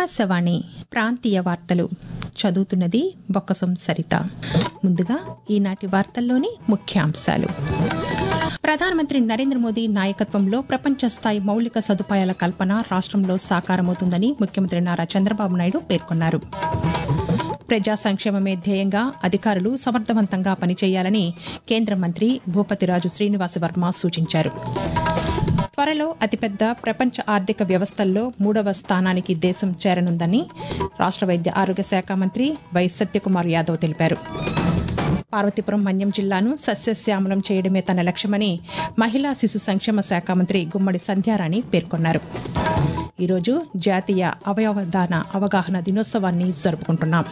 ఆకాశవాణి ప్రాంతీయ వార్తలు చదువుతున్నది బొక్కసం సరిత ముందుగా ఈనాటి వార్తల్లోని ముఖ్యాంశాలు ప్రధానమంత్రి నరేంద్ర మోదీ నాయకత్వంలో ప్రపంచ స్థాయి మౌలిక సదుపాయాల కల్పన రాష్ట్రంలో సాకారమవుతుందని ముఖ్యమంత్రి నారా చంద్రబాబు నాయుడు పేర్కొన్నారు ప్రజా సంక్షేమమే ధ్యేయంగా అధికారులు సమర్థవంతంగా పనిచేయాలని కేంద్ర మంత్రి భూపతిరాజు శ్రీనివాసవర్మ సూచించారు త్వరలో అతిపెద్ద ప్రపంచ ఆర్థిక వ్యవస్థల్లో మూడవ స్థానానికి దేశం చేరనుందని రాష్ట వైద్య ఆరోగ్య శాఖ మంత్రి వై సత్యకుమార్ యాదవ్ తెలిపారు పార్వతీపురం మన్యం జిల్లాను సస్యశ్యామలం చేయడమే తన లక్ష్యమని మహిళా శిశు సంక్షేమ శాఖ మంత్రి గుమ్మడి సంధ్యారాణి పేర్కొన్నారు ఈరోజు జాతీయ అవయవదాన అవగాహన దినోత్సవాన్ని జరుపుకుంటున్నాం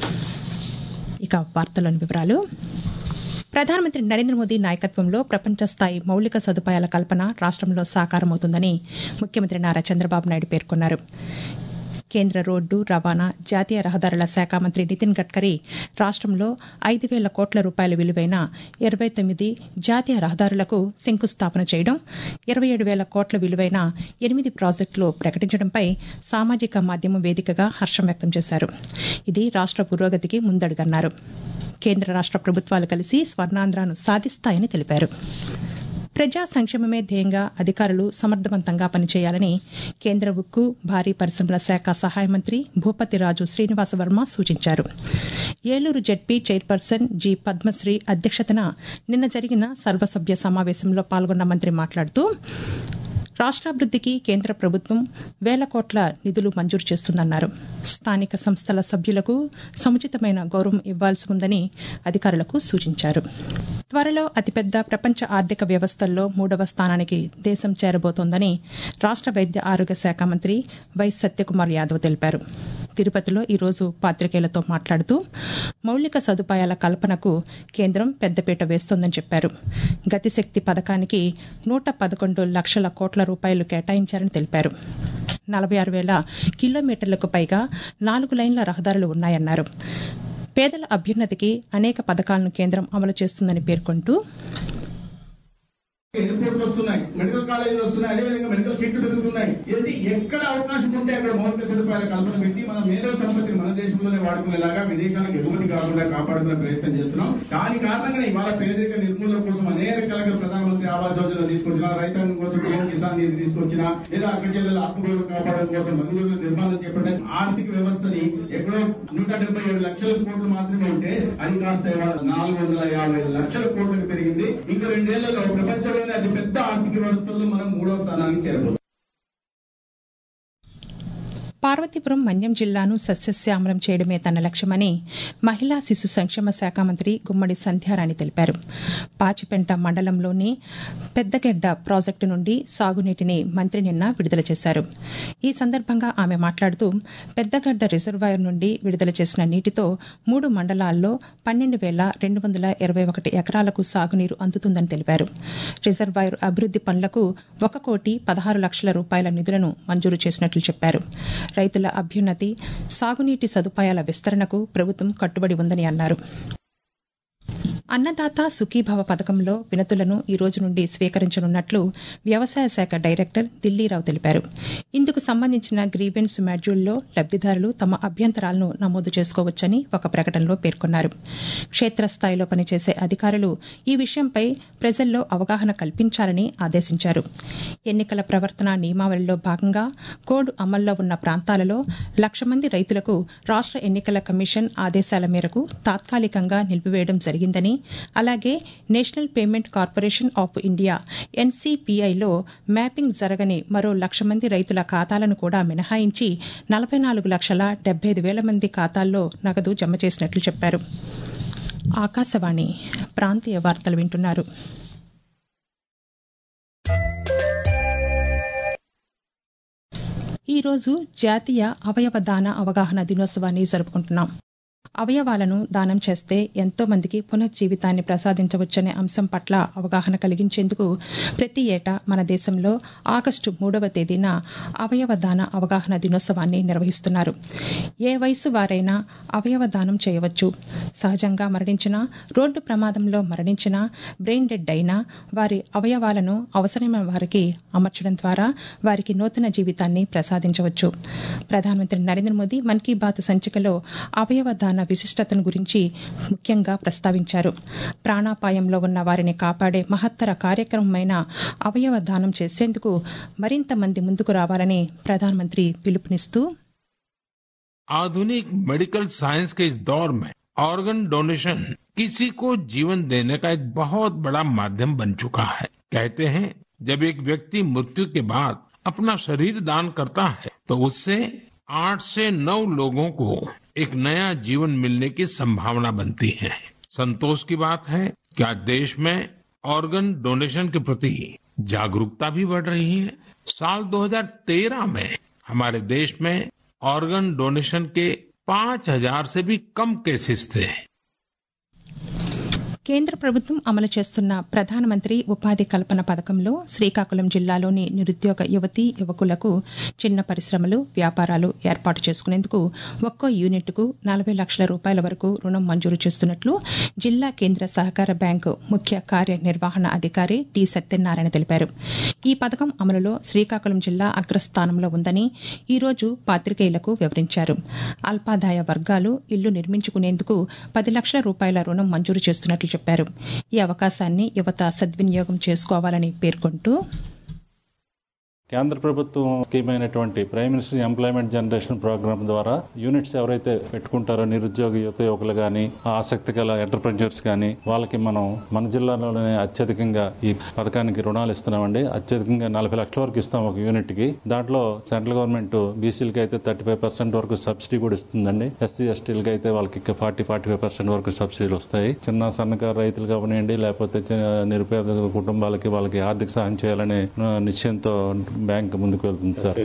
ఇక వార్తలోని వివరాలు ప్రధానమంత్రి నరేంద్ర మోదీ నాయకత్వంలో ప్రపంచ స్థాయి మౌలిక సదుపాయాల కల్పన రాష్ట్రంలో సాకారమవుతుందని ముఖ్యమంత్రి నారా చంద్రబాబు నాయుడు పేర్కొన్నారు కేంద్ర రోడ్డు రవాణా జాతీయ రహదారుల శాఖ మంత్రి నితిన్ గడ్కరీ రాష్ట్రంలో ఐదు వేల కోట్ల రూపాయల విలువైన ఇరవై తొమ్మిది జాతీయ రహదారులకు శంకుస్థాపన చేయడం ఇరవై ఏడు వేల కోట్ల విలువైన ఎనిమిది ప్రాజెక్టులు ప్రకటించడంపై సామాజిక మాధ్యమం వేదికగా హర్షం వ్యక్తం చేశారు ఇది రాష్ట్ర పురోగతికి ముందడుగన్నారు కేంద్ర రాష్ట్ర ప్రభుత్వాలు కలిసి స్వర్ణాంధ్రాను సాధిస్తాయని తెలిపారు ప్రజా సంక్షేమమే ధ్యేయంగా అధికారులు సమర్థవంతంగా పనిచేయాలని కేంద్ర ఉక్కు భారీ పరిశ్రమల శాఖ సహాయ మంత్రి భూపతిరాజు శ్రీనివాసవర్మ సూచించారు Eluru ZP chairperson G Padmasri అధ్యక్షతన నిన్న జరిగిన సర్వసభ్య సమావేశంలో పాల్గొన్న మంత్రి మాట్లాడుతూ రాష్ట్రాభివృద్దికి కేంద్ర ప్రభుత్వం వేల కోట్ల నిధులు మంజూరు చేస్తుందన్నారు స్థానిక సంస్థల సభ్యులకు సముచితమైన గౌరవం ఇవ్వాల్సి ఉందని అధికారులకు సూచించారు త్వరలో అతిపెద్ద ప్రపంచ ఆర్థిక వ్యవస్థల్లో మూడవ స్థానానికి దేశం చేరబోతోందని రాష్ట వైద్య ఆరోగ్య శాఖ మంత్రి వై సత్యకుమార్ యాదవ్ తెలిపారు తిరుపతిలో ఈరోజు పాతికేయులతో మాట్లాడుతూ మౌలిక సదుపాయాల కల్పనకు కేంద్రం పెద్దపీట వేస్తోందని చెప్పారు గతిశక్తి పథకానికి నూట పదకొండు లక్షల కోట్ల రూపాయలు కేటాయించారని తెలిపారు నలభై ఆరు వేల కిలోమీటర్లకు పైగా నాలుగు లైన్ల రహదారులు ఉన్నాయన్నారు పేదల అభ్యున్నతికి అనేక పథకాలను కేంద్రం అమలు చేస్తుందని పేర్కొంటూ ఎయిర్పోర్ట్లు వస్తున్నాయి మెడికల్ కాలేజీలు వస్తున్నాయి అదేవిధంగా మెడికల్ సీట్లు పెరుగుతున్నాయి ఇది ఎక్కడ అవకాశం ఉంటే అక్కడ మౌలిక సదుపాయాల కల్పన పెట్టి మన మేధో సంపత్తిని మన దేశంలోనే వాడుకునేలాగా విదేశాలకు ఎగుమతి కాకుండా కాపాడుకునే ప్రయత్నం చేస్తున్నాం దాని కారణంగా ఇవాళ పేదరిక నిర్మూలన కోసం అనేక రకాలుగా ప్రధానమంత్రి ఆవాస్ యోజన తీసుకొచ్చిన రైతాంగం కోసం పిఎం కిసాన్ నిధి తీసుకొచ్చిన లేదా అక్క చెల్లెల ఆత్మగౌరవం కాపాడడం కోసం మరుగుదొడ్ల నిర్మాణం చేపట్టిన ఆర్థిక వ్యవస్థని ఎక్కడో నూట డెబ్బై ఏడు లక్షల కోట్లు మాత్రమే ఉంటే అది కాస్త ఇవాళ నాలుగు వందల యాభై లక్షల కోట్లకు పెరిగింది ఇంకా రెండేళ్లలో ప్రపంచంలోనే అతి పెద్ద ఆర్థిక వ్యవస్థల్లో మనం మూడవ స్థానానికి చేరబోతున్నాం పార్వతీపురం మన్యం జిల్లాను సస్యశ్యామలం చేయడమే తన లక్ష్యమని మహిళా శిశు సంక్షేమ శాఖ మంత్రి గుమ్మడి సంధ్యారాణి తెలిపారు పాచిపెంట మండలంలోని పెద్దగెడ్డ ప్రాజెక్టు నుండి సాగునీటిని మంత్రి నిన్న విడుదల చేశారు ఈ సందర్భంగా ఆమె మాట్లాడుతూ పెద్దగడ్డ రిజర్వాయర్ నుండి విడుదల చేసిన నీటితో మూడు మండలాల్లో పన్నెండు వేల రెండు వందల ఇరవై ఒకటి ఎకరాలకు సాగునీరు అందుతుందని తెలిపారు రిజర్వాయర్ అభివృద్ది పనులకు ఒక కోటి పదహారు లక్షల రూపాయల నిధులను మంజూరు చేసినట్లు చెప్పారు రైతుల అభ్యున్నతి సాగునీటి సదుపాయాల విస్తరణకు ప్రభుత్వం కట్టుబడి ఉందని అన్నారు అన్నదాత సుఖీభవ పథకంలో వినతులను ఈ రోజు నుండి స్వీకరించనున్నట్లు వ్యవసాయ శాఖ డైరెక్టర్ దిల్లీరావు తెలిపారు ఇందుకు సంబంధించిన గ్రీవెన్స్ మాడ్యూల్లో లబ్దిదారులు తమ అభ్యంతరాలను నమోదు చేసుకోవచ్చని ఒక ప్రకటనలో పేర్కొన్నారు క్షేత్రస్థాయిలో పనిచేసే అధికారులు ఈ విషయంపై ప్రజల్లో అవగాహన కల్పించాలని ఆదేశించారు ఎన్నికల ప్రవర్తన నియమావళిలో భాగంగా కోడ్ అమల్లో ఉన్న ప్రాంతాలలో లక్ష మంది రైతులకు రాష్ట ఎన్నికల కమిషన్ ఆదేశాల మేరకు తాత్కాలికంగా నిలిపివేయడం జరిగిందని అలాగే national payment corporation of India ఎన్సీపీఐలో మ్యాపింగ్ జరగని మరో లక్ష మంది రైతుల ఖాతాలను కూడా మినహాయించి నలభై నాలుగు లక్షల డెబ్బై ఐదు వేల మంది ఖాతాల్లో నగదు జమ చేసినట్లు చెప్పారు ఆకాశవాణి ప్రాంతీయ వార్తలు వింటున్నారు ఈరోజు జాతీయ అవయవ దాన అవగాహన దినోత్సవాన్ని జరుపుకుంటున్నాం అవయవాలను దానం చేస్తే ఎంతో మందికి పునర్జీవితాన్ని ప్రసాదించవచ్చనే అంశం పట్ల అవగాహన కలిగించేందుకు ప్రతి ఏటా మన దేశంలో ఆగస్టు మూడవ తేదీన అవయవ దాన అవగాహన దినోత్సవాన్ని నిర్వహిస్తున్నారు ఏ వయసు వారైనా అవయవ దానం చేయవచ్చు సహజంగా మరణించిన రోడ్డు ప్రమాదంలో మరణించిన బ్రెయిన్ డెడ్ అయినా వారి అవయవాలను అవసరమైన వారికి అమర్చడం ద్వారా వారికి నూతన జీవితాన్ని ప్రసాదించవచ్చు ప్రధానమంత్రి నరేంద్ర మోదీ మన్ కీ బాత్ సంచికలో అవయవ దాన విశిష్టతను గురించి ముఖ్యంగా ప్రస్తావించారు ప్రాణాపాయంలో ఉన్న వారిని కాపాడే మహత్తర కార్యక్రమమైన అవయవ దానం చేసేందుకు మరింత మంది ముందుకు రావాలని ప్రధానమంత్రి పిలుపునిస్తూ आधुनिक मेडिकल साइंस के इस दौर में ऑर्गन डोनेशन किसी को जीवन देने का एक बहुत बड़ा माध्यम बन चुका है कहते हैं जब एक व्यक्ति मृत्यु के बाद अपना शरीर दान करता है तो उससे आठ से नौ लोगों को एक नया जीवन मिलने की संभावना बनती है संतोष की बात है कि आज देश में ऑर्गन डोनेशन के प्रति जागरूकता भी बढ़ रही है साल 2013 में हमारे देश में ऑर्गन डोनेशन के पांच हजार से भी कम केसेस थे కేంద్ర ప్రభుత్వం అమలు చేస్తున్న ప్రధానమంత్రి ఉపాధి కల్పన పథకంలో శ్రీకాకుళం జిల్లాలోని నిరుద్యోగ యువతీ యువకులకు చిన్న పరిశ్రమలు వ్యాపారాలు ఏర్పాటు చేసుకునేందుకు ఒక్కో యూనిట్కు నలభై లక్షల రూపాయల వరకు రుణం మంజూరు చేస్తున్నట్లు జిల్లా కేంద్ర సహకార బ్యాంకు ముఖ్య కార్యనిర్వహణ అధికారి టి సత్యనారాయణ తెలిపారు ఈ పథకం అమలులో శ్రీకాకుళం జిల్లా అగ్రస్థానంలో ఉందని ఈ రోజు పాతికేయులకు వివరించారు అల్పాదాయ వర్గాలు ఇల్లు నిర్మించుకునేందుకు పది లక్షల రూపాయల రుణం మంజూరు చేస్తున్నట్లు చెప్పారు ఈ అవకాశాన్ని యువత సద్వినియోగం చేసుకోవాలని పేర్కొంటూ కేంద్ర ప్రభుత్వం స్కీమ్ అయినటువంటి prime minister employment generation programme ద్వారా యూనిట్స్ ఎవరైతే పెట్టుకుంటారో నిరుద్యోగ యువత యువకులు కానీ ఆసక్తి గల ఎంటర్ప్రెన్యూర్స్ కానీ వాళ్ళకి మనం మన జిల్లాలోనే అత్యధికంగా ఈ పథకానికి రుణాలు ఇస్తున్నామండి అత్యధికంగా నలభై లక్షల వరకు ఇస్తాం ఒక యూనిట్ కి దాంట్లో సెంట్రల్ గవర్నమెంట్ బీసీలకి అయితే థర్టీ ఫైవ్ పర్సెంట్ వరకు సబ్సిడీ కూడా ఇస్తుందండి ఎస్సీ ఎస్టీలకి అయితే వాళ్ళకి ఫార్టీ ఫార్టీ ఫైవ్ పర్సెంట్ వరకు సబ్సిడీలు వస్తాయి చిన్న సన్నకారు రైతులు కావనివ్వండి లేకపోతే చి- నిరుపేద కుటుంబాలకి వాళ్ళకి ఆర్థిక సహాయం చేయాలనే ఆ, నిశ్చయంతో బ్యాంక్ ముందుకు వెళ్తుంది సార్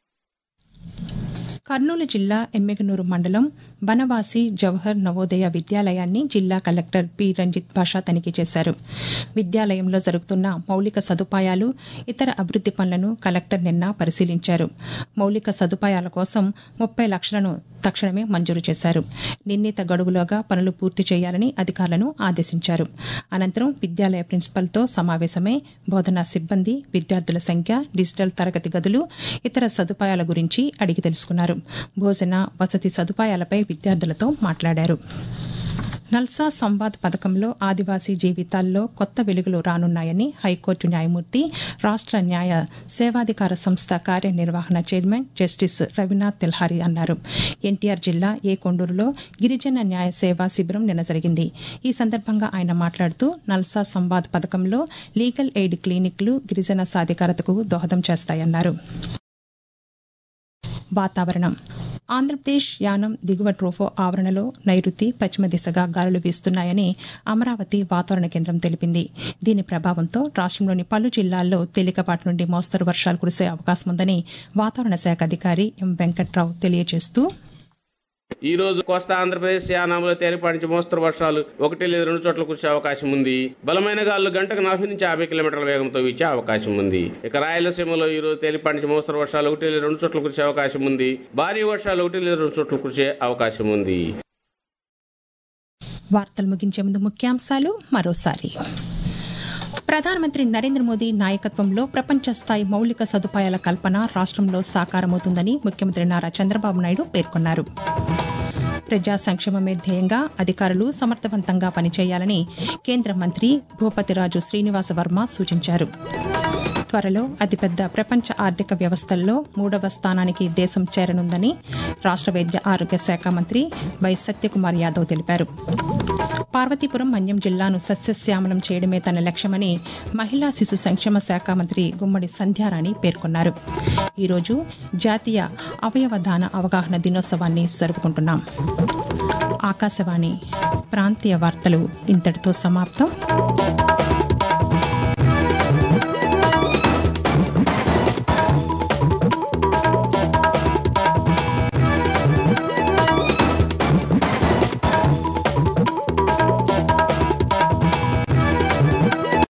కర్నూలు జిల్లా ఎమ్మెగనూరు మండలం బనవాసి జవహర్ నవోదయ విద్యాలయాన్ని జిల్లా కలెక్టర్ పి రంజిత్ భాషా తనిఖీ చేశారు విద్యాలయంలో జరుగుతున్న మౌలిక సదుపాయాలు ఇతర అభివృద్ది పనులను కలెక్టర్ నిన్న పరిశీలించారు మౌలిక సదుపాయాల కోసం ముప్పై లక్షలను తక్షణమే మంజూరు చేశారు నిర్ణీత గడువులోగా పనులు పూర్తి చేయాలని అధికారులను ఆదేశించారు అనంతరం విద్యాలయ ప్రిన్సిపల్తో సమావేశమై బోధనా సిబ్బంది విద్యార్థుల సంఖ్య డిజిటల్ తరగతి గదులు ఇతర సదుపాయాల గురించి అడిగి తెలుసుకున్నారు భోజన వసతి సదుపాయాలపై విద్యార్థులతో మాట్లాడారు నల్సా సంవాద్ పథకంలో ఆదివాసీ జీవితాల్లో కొత్త వెలుగులు రానున్నాయని హైకోర్టు న్యాయమూర్తి రాష్ట న్యాయ సేవాధికార సంస్థ కార్యనిర్వహణ చైర్మన్ జస్టిస్ రవినాథ్ తెల్హారి అన్నారు ఎన్టీఆర్ జిల్లా ఏ కొండూరులో గిరిజన న్యాయ సేవా శిబిరం నిన్న జరిగింది ఈ సందర్భంగా ఆయన మాట్లాడుతూ నల్సా సంవాద్ పథకంలో లీగల్ ఎయిడ్ క్లినిక్లు గిరిజన సాధికారతకు దోహదం చేస్తాయన్నారు వాతావరణం ఆంధ్రప్రదేశ్ యానం దిగువ ట్రోఫో ఆవరణలో నైరుతి పశ్చిమ దిశగా గాలులు వీస్తున్నాయని అమరావతి వాతావరణ కేంద్రం తెలిపింది దీని ప్రభావంతో రాష్ట్రంలోని పలు జిల్లాల్లో తేలికపాటి నుండి మోస్తరు వర్షాలు కురిసే అవకాశం ఉందని వాతావరణ శాఖ అధికారి ఎం వెంకట్రావు తెలియజేస్తూ ఈ రోజు కోస్తా ఆంధ్రప్రదేశ్ యానాంలో తేలిపాటి నుంచి మోస్తరు వర్షాలు ఒకటి లేదా రెండు చోట్ల కురిసే అవకాశం ఉంది బలమైన గాలులు గంటకు నలభై నుంచి యాభై కిలోమీటర్ల వేగంతో వీచే అవకాశం ఉంది ఇక రాయలసీమలో ఈ రోజు తేలిపాటి నుంచి మోస్తరు వర్షాలు ఒకటి లేదా రెండు చోట్ల కురిసే అవకాశం ఉంది భారీ వర్షాలు ఒకటి లేదా రెండు చోట్ల కురిసే అవకాశం ఉంది వార్తలు ముగించే ముందు ముఖ్యాంశాలు మరోసారి ప్రధానమంత్రి నరేంద్ర మోదీ నాయకత్వంలో ప్రపంచ స్థాయి మౌలిక సదుపాయాల కల్పన రాష్ట్రంలో సాకారమవుతుందని ముఖ్యమంత్రి నారా చంద్రబాబు నాయుడు పేర్కొన్నారు ప్రజా సంక్షేమమే ధ్యేయంగా అధికారులు సమర్థవంతంగా పనిచేయాలని కేంద్ర మంత్రి భూపతిరాజు శ్రీనివాస వర్మ సూచించారు త్వరలో అతిపెద్ద ప్రపంచ ఆర్థిక వ్యవస్థల్లో మూడవ స్థానానికి దేశం చేరనుందని రాష్ట్ర వైద్య ఆరోగ్య శాఖ మంత్రి వై సత్యకుమార్ యాదవ్ తెలిపారు పార్వతీపురం మన్యం జిల్లాను సస్యశ్యామలం చేయడమే తన లక్ష్యమని మహిళా శిశు సంక్షేమ శాఖ మంత్రి గుమ్మడి సంధ్యారాణి పేర్కొన్నారు ఈరోజు జాతీయ అవయవ దాన అవగాహన దినోత్సవాన్ని జరుపుకుంటున్నాం ఆకాశవాణి ప్రాంతీయ వార్తలు ఇంతటితో సమాప్తం